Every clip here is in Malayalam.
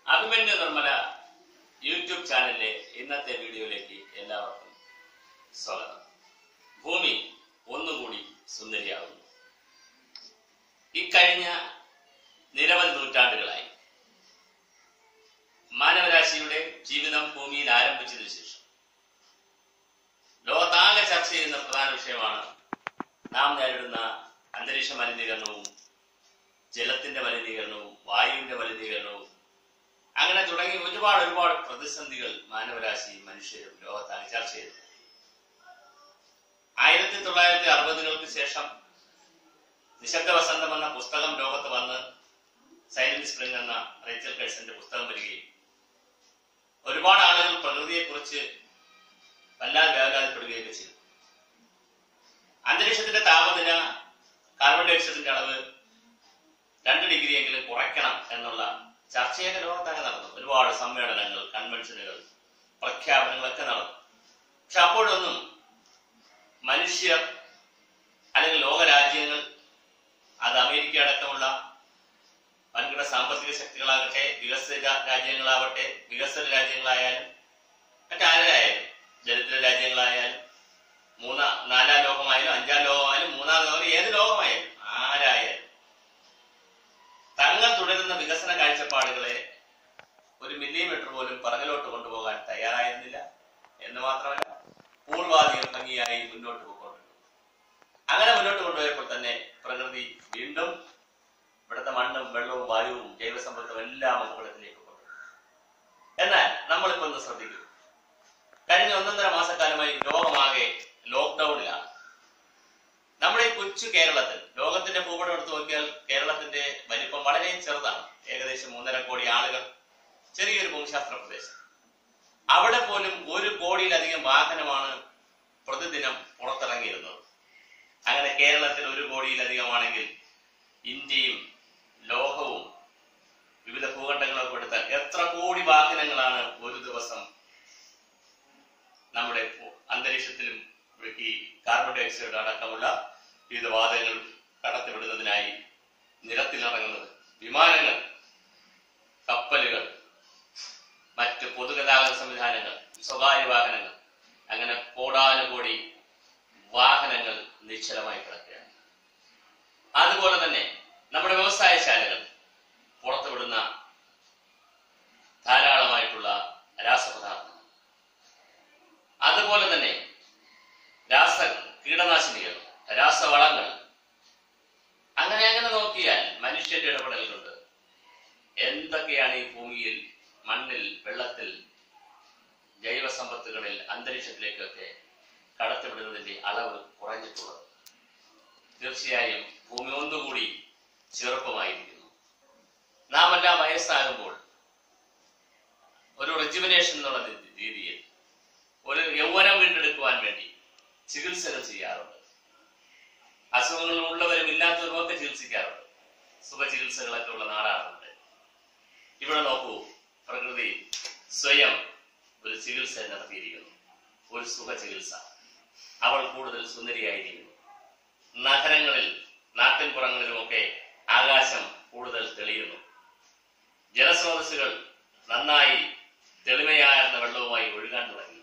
അഭിമന്യു നിർമ്മല യൂട്യൂബ് ചാനലിലെ ഇന്നത്തെ വീഡിയോയിലേക്ക് എല്ലാവർക്കും സ്വാഗതം ഭൂമി ഒന്നുകൂടി സുന്ദരിയാകുന്നു ഇക്കഴിഞ്ഞ നിരവധി നൂറ്റാണ്ടുകളായി മാനവരാശിയുടെ ജീവിതം ഭൂമിയിൽ ആരംഭിച്ചതിനു ശേഷം ലോകത്താകെ ചർച്ച ചെയ്യുന്ന പ്രധാന വിഷയമാണ് നാം നേരിടുന്ന അന്തരീക്ഷ മലിനീകരണവും ജലത്തിന്റെ മലിനീകരണവും വായുവിന്റെ മലിനീകരണവും അങ്ങനെ തുടങ്ങി ഒരുപാട് ഒരുപാട് പ്രതിസന്ധികൾ മാനവരാശി മനുഷ്യരും ലോകത്താണ് ചർച്ച ചെയ്തത് ആയിരത്തി തൊള്ളായിരത്തി അറുപതുകൾക്ക് ശേഷം നിശബ്ദ വസന്തം എന്ന പുസ്തകം ലോകത്ത് വന്ന് സൈലന്റ് സ്പ്രിംഗ് എന്ന റേച്ചൽ കേഴ്സന്റെ പുസ്തകം വരികയും ഒരുപാട് ആളുകൾ പ്രകൃതിയെക്കുറിച്ച് വല്ലാതെ വ്യാഘാതപ്പെടുകയൊക്കെ ചെയ്തു അന്തരീക്ഷത്തിന്റെ താപനില കാർബൺ ഡൈ ഓക്സൈഡിന്റെ അളവ് രണ്ട് ഡിഗ്രിയെങ്കിലും കുറയ്ക്കണം എന്നുള്ള ചർച്ചയൊക്കെ ലോകത്താകെ നടന്നു ഒരുപാട് സമ്മേളനങ്ങൾ കൺവെൻഷനുകൾ പ്രഖ്യാപനങ്ങളൊക്കെ നടന്നു പക്ഷെ അപ്പോഴൊന്നും മനുഷ്യർ അല്ലെങ്കിൽ ലോകരാജ്യങ്ങൾ അത് അമേരിക്ക അടക്കമുള്ള വൻകിട സാമ്പത്തിക ശക്തികളാകട്ടെ വികസിത രാജ്യങ്ങളാവട്ടെ വികസന രാജ്യങ്ങളായാലും മറ്റാരായാലും ദരിദ്ര രാജ്യങ്ങളായാലും മൂന്നാ നാലാം ലോകമായാലും അഞ്ചാം ലോകമായാലും മൂന്നാം ലോകം ഏത് ലോകമായാലും ആരായാലും തങ്ങൾ തുടരുന്ന വികസന കാഴ്ചപ്പാടുകളെ ഒരു മില്ലിമീറ്റർ പോലും പറകിലോട്ട് കൊണ്ടുപോകാൻ തയ്യാറായിരുന്നില്ല എന്ന് മാത്രമല്ല പൂർവാധികം ഭംഗിയായി മുന്നോട്ട് പോയിക്കൊണ്ടിരുന്നു അങ്ങനെ മുന്നോട്ട് കൊണ്ടുപോയപ്പോൾ തന്നെ പ്രകൃതി വീണ്ടും ഇവിടുത്തെ മണ്ണും വെള്ളവും വായുവും ജൈവസമ്പത്തും എല്ലാം അപകടത്തിലേക്ക് കൊണ്ടുവന്നു എന്നാൽ നമ്മളിപ്പോ ഒന്ന് ശ്രദ്ധിക്കൂ കഴിഞ്ഞ ഒന്നൊന്നര മാസക്കാലമായി ലോകമാകെ ലോക്ക്ഡൌണിലാണ് നമ്മുടെ ഈ കൊച്ചു കേരളത്തിൽ ലോകത്തിന്റെ ഭൂപടം എടുത്ത് നോക്കിയാൽ കേരളത്തിന്റെ വലിപ്പം വളരെ ചെറുതാണ് ഏകദേശം മൂന്നര കോടി ആളുകൾ ചെറിയൊരു ഭൂമിശാസ്ത്ര പ്രദേശം അവിടെ പോലും ഒരു കോടിയിലധികം വാഹനമാണ് പ്രതിദിനം പുറത്തിറങ്ങിയിരുന്നത് അങ്ങനെ കേരളത്തിൽ ഒരു കോടിയിലധികമാണെങ്കിൽ ഇന്ത്യയും ലോകവും വിവിധ ഭൂഖണ്ഡങ്ങളൊക്കെ എടുത്താൽ എത്ര കോടി വാഹനങ്ങളാണ് ഒരു ദിവസം നമ്മുടെ അന്തരീക്ഷത്തിലും ഈ കാർബൺ ഡൈ ഓക്സൈഡ് അടക്കമുള്ള വിവിധ വാതകങ്ങൾ കടത്തിവിടുന്നതിനായി നിരത്തിലിറങ്ങുന്നത് വിമാനങ്ങൾ കപ്പലുകൾ മറ്റ് പൊതുഗതാഗത സംവിധാനങ്ങൾ സ്വകാര്യ വാഹനങ്ങൾ അങ്ങനെ കോടാനുകോടി വാഹനങ്ങൾ നിശ്ചലമായി കിടക്കുകയാണ് അതുപോലെ തന്നെ നമ്മുടെ വ്യവസായശാലകൾ പുറത്തുവിടുന്ന ധാരാളമായിട്ടുള്ള രാസപദാർത്ഥങ്ങൾ അതുപോലെ തന്നെ രാസ കീടനാശിനികൾ രാസവളങ്ങൾ അങ്ങനെ അങ്ങനെ നോക്കിയാൽ മനുഷ്യന്റെ ഇടപെടലുണ്ട് എന്തൊക്കെയാണ് ഈ ഭൂമിയിൽ മണ്ണിൽ വെള്ളത്തിൽ ജൈവസമ്പത്തുകളിൽ അന്തരീക്ഷത്തിലേക്കൊക്കെ കടത്തിവിടുന്നതിന്റെ അളവ് കുറഞ്ഞിട്ടുള്ളത് തീർച്ചയായും ഭൂമി ഒന്നുകൂടി ചെറുപ്പമായിരിക്കുന്നു നാം എല്ലാം വയസ്സാകുമ്പോൾ ഒരു റെജുമിനേഷൻ എന്നുള്ള രീതിയിൽ ഒരു യൗവനം വീണ്ടെടുക്കുവാൻ വേണ്ടി ചികിത്സകൾ ചെയ്യാറുണ്ട് അസുഖങ്ങൾ ഉള്ളവരും ഇല്ലാത്തവരും ഒക്കെ ചികിത്സിക്കാറുണ്ട് സുഖചികിത്സകളൊക്കെ ഉള്ള നാടാറുണ്ട് ഇവിടെ നോക്കൂ പ്രകൃതി സ്വയം ഒരു ചികിത്സ നടത്തിയിരിക്കുന്നു ഒരു സുഖ ചികിത്സ അവൾ കൂടുതൽ സുന്ദരിയായിരിക്കുന്നു നഗരങ്ങളിൽ നാട്ടിൻപുറങ്ങളിലുമൊക്കെ ആകാശം കൂടുതൽ തെളിയുന്നു ജലസ്രോതസ്സുകൾ നന്നായി തെളിമയാർന്ന വെള്ളവുമായി ഒഴുകാൻ തുടങ്ങി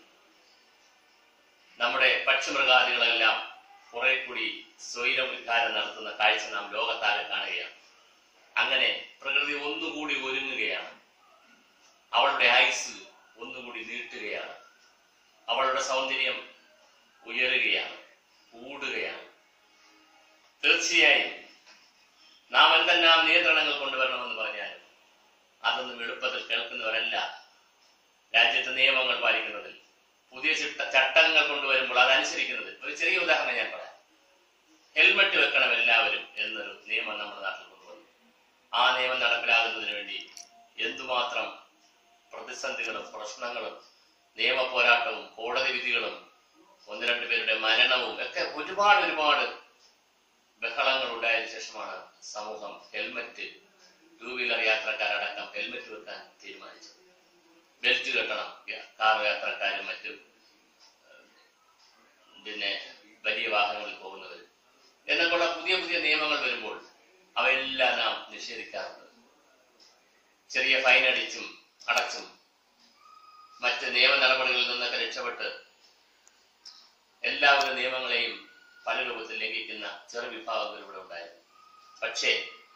നമ്മുടെ പക്ഷിമൃഗാദികളെല്ലാം കുറെ കൂടി സ്വൈരവികാരം നടത്തുന്ന കാഴ്ച നാം ലോകത്താകെ കാണുകയാണ് അങ്ങനെ പ്രകൃതി ഒന്നുകൂടി ഒരുങ്ങുകയാണ് അവളുടെ ആയുസ് ഒന്നുകൂടി നീട്ടുകയാണ് അവളുടെ സൗന്ദര്യം ഉയരുകയാണ് കൂടുകയാണ് തീർച്ചയായും നാം എന്തെല്ലാം നിയന്ത്രണങ്ങൾ കൊണ്ടുവരണമെന്ന് പറഞ്ഞാലും അതൊന്നും എളുപ്പത്തിൽ കേൾക്കുന്നവരല്ല രാജ്യത്തെ നിയമങ്ങൾ പാലിക്കുന്നതിൽ പുതിയ ചിട്ട ചട്ടങ്ങൾ കൊണ്ടുവരുമ്പോൾ അതനുസരിക്കുന്നതിൽ ഒരു ചെറിയ ഉദാഹരണം ഞാൻ പറയാം ഹെൽമറ്റ് വെക്കണം എല്ലാവരും എന്നൊരു നിയമം നമ്മുടെ നാട്ടിൽ കൊണ്ടുവന്നു ആ നിയമം നടപ്പിലാകുന്നതിന് വേണ്ടി എന്തുമാത്രം പ്രതിസന്ധികളും പ്രശ്നങ്ങളും നിയമ പോരാട്ടവും കോടതി വിധികളും ഒന്ന് രണ്ട് പേരുടെ മരണവും ഒക്കെ ഒരുപാട് ഒരുപാട് ബഹളങ്ങൾ ഉണ്ടായതിനു ശേഷമാണ് സമൂഹം ഹെൽമറ്റ് ടൂ വീലർ യാത്രക്കാരടക്കം ഹെൽമറ്റ് വെക്കാൻ തീരുമാനിച്ചത് ബെൽറ്റ് കെട്ടണം കാർ യാത്രക്കാരും മറ്റും പിന്നെ വലിയ വാഹനങ്ങളിൽ പോകുന്നവർ എന്നൊക്കെയുള്ള പുതിയ പുതിയ നിയമങ്ങൾ വരുമ്പോൾ അവയെല്ലാം നാം നിഷേധിക്കാറുണ്ട് ചെറിയ ഫൈൻ അടിച്ചും അടച്ചും മറ്റ് നിയമ നടപടികളിൽ നിന്നൊക്കെ രക്ഷപ്പെട്ട് എല്ലാവിധ നിയമങ്ങളെയും പല രൂപത്തിൽ ലംഘിക്കുന്ന ചെറു വിഭാഗങ്ങൾ ഇവിടെ ഉണ്ടായിരുന്നു പക്ഷേ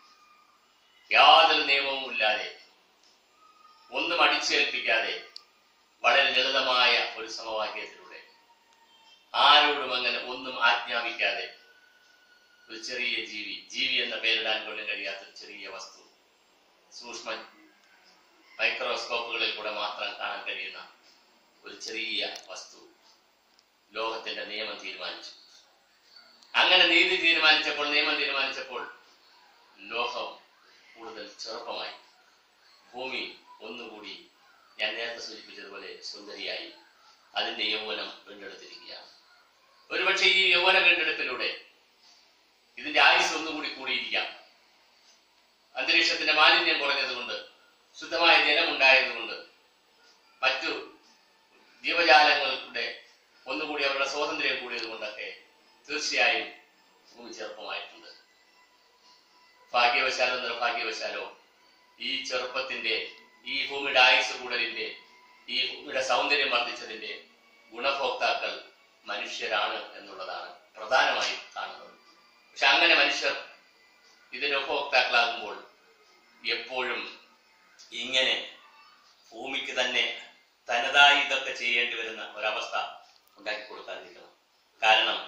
യാതൊരു നിയമവും ഇല്ലാതെ ഒന്നും അടിച്ചേൽപ്പിക്കാതെ വളരെ ലളിതമായ ഒരു സമവാക്യത്തിലൂടെ ആരോടും അങ്ങനെ ഒന്നും ആജ്ഞാപിക്കാതെ ഒരു ചെറിയ ജീവി ജീവി എന്ന പേരിടാൻ പോലും കഴിയാത്ത ഒരു ചെറിയ വസ്തു സൂക്ഷ്മ മൈക്രോസ്കോപ്പുകളിൽ കൂടെ മാത്രം കാണാൻ കഴിയുന്ന ഒരു ചെറിയ വസ്തു ലോകത്തിന്റെ നിയമം തീരുമാനിച്ചു അങ്ങനെ നീതി തീരുമാനിച്ചപ്പോൾ നിയമം തീരുമാനിച്ചപ്പോൾ ലോകം കൂടുതൽ ചെറുപ്പമായി ഭൂമി ഒന്നുകൂടി ഞാൻ നേരത്തെ സൂചിപ്പിച്ചതുപോലെ സുന്ദരിയായി അതിന്റെ യൗവനം വീണ്ടെടുത്തിരിക്കുകയാണ് ഒരുപക്ഷെ ഈ യൗവന വീണ്ടെടുപ്പിലൂടെ ഇതിന്റെ ആയുസ് ഒന്നുകൂടി കൂടിയിരിക്കാം അന്തരീക്ഷത്തിന്റെ മാലിന്യം കുറഞ്ഞതുകൊണ്ട് ശുദ്ധമായ ജലമുണ്ടായതുകൊണ്ട് മറ്റു ജീവജാലങ്ങളുടെ ഒന്നുകൂടി അവരുടെ സ്വാതന്ത്ര്യം കൂടിയത് കൊണ്ടൊക്കെ തീർച്ചയായും ഭൂമി ചെറുപ്പമായിട്ടുണ്ട് ഭാഗ്യവശാലോ നിർഭാഗ്യവശാലോ ഈ ചെറുപ്പത്തിന്റെ ഈ ഭൂമിയുടെ ആയുസ് കൂടലിന്റെ ഈ ഭൂമിയുടെ സൗന്ദര്യം വർദ്ധിച്ചതിന്റെ ഗുണഭോക്താക്കൾ മനുഷ്യരാണ് എന്നുള്ളതാണ് പ്രധാനമായും കാണുന്നത് പക്ഷെ അങ്ങനെ മനുഷ്യർ ഇതിന്റെ ഉപഭോക്താക്കളാകുമ്പോൾ എപ്പോഴും ഇങ്ങനെ ഭൂമിക്ക് തന്നെ തനതായി ഇതൊക്കെ ചെയ്യേണ്ടി വരുന്ന ഒരവസ്ഥ ഉണ്ടാക്കി കൊടുക്കാതിരിക്കണം കാരണം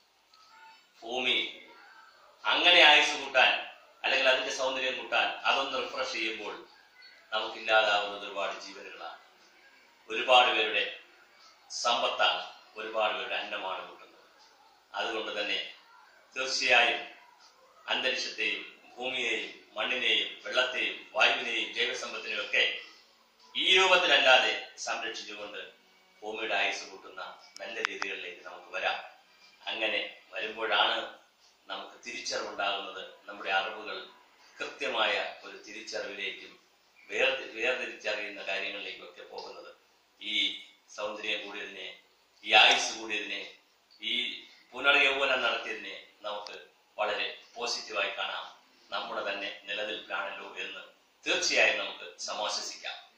ഭൂമി അങ്ങനെ ആയുസ് കൂട്ടാൻ അല്ലെങ്കിൽ അതിന്റെ സൗന്ദര്യം കൂട്ടാൻ അതൊന്ന് റിഫ്രഷ് ചെയ്യുമ്പോൾ നമുക്കില്ലാതാവുന്നത് ഒരുപാട് ജീവനുകളാണ് ഒരുപാട് പേരുടെ സമ്പത്താണ് ഒരുപാട് പേരുടെ അന്നമാണ് കൂട്ടുന്നത് അതുകൊണ്ട് തന്നെ തീർച്ചയായും അന്തരീക്ഷത്തെയും ഭൂമിയെയും മണ്ണിനെയും വെള്ളത്തെയും വായുവിനെയും ജൈവസമ്പത്തിനെയും ഒക്കെ ഈ രൂപത്തിലല്ലാതെ സംരക്ഷിച്ചുകൊണ്ട് ഭൂമിയുടെ ആയുസ് കൂട്ടുന്ന നല്ല രീതികളിലേക്ക് നമുക്ക് വരാം അങ്ങനെ വരുമ്പോഴാണ് നമുക്ക് തിരിച്ചറിവുണ്ടാകുന്നത് നമ്മുടെ അറിവുകൾ കൃത്യമായ ഒരു തിരിച്ചറിവിലേക്കും വേർതി വേർതിരിച്ചറിയുന്ന കാര്യങ്ങളിലേക്കും ഒക്കെ പോകുന്നത് ഈ സൗന്ദര്യം കൂടിയതിനെ ഈ ആയുസ് കൂടിയതിനെ ഈ പുനർയൗവനം നടത്തിയതിനെ നമുക്ക് വളരെ പോസിറ്റീവായി കാണാം നമ്മുടെ തന്നെ നിലനിൽപ്പിലാണല്ലോ എന്ന് തീർച്ചയായും നമുക്ക് സമാശ്വസിക്കാം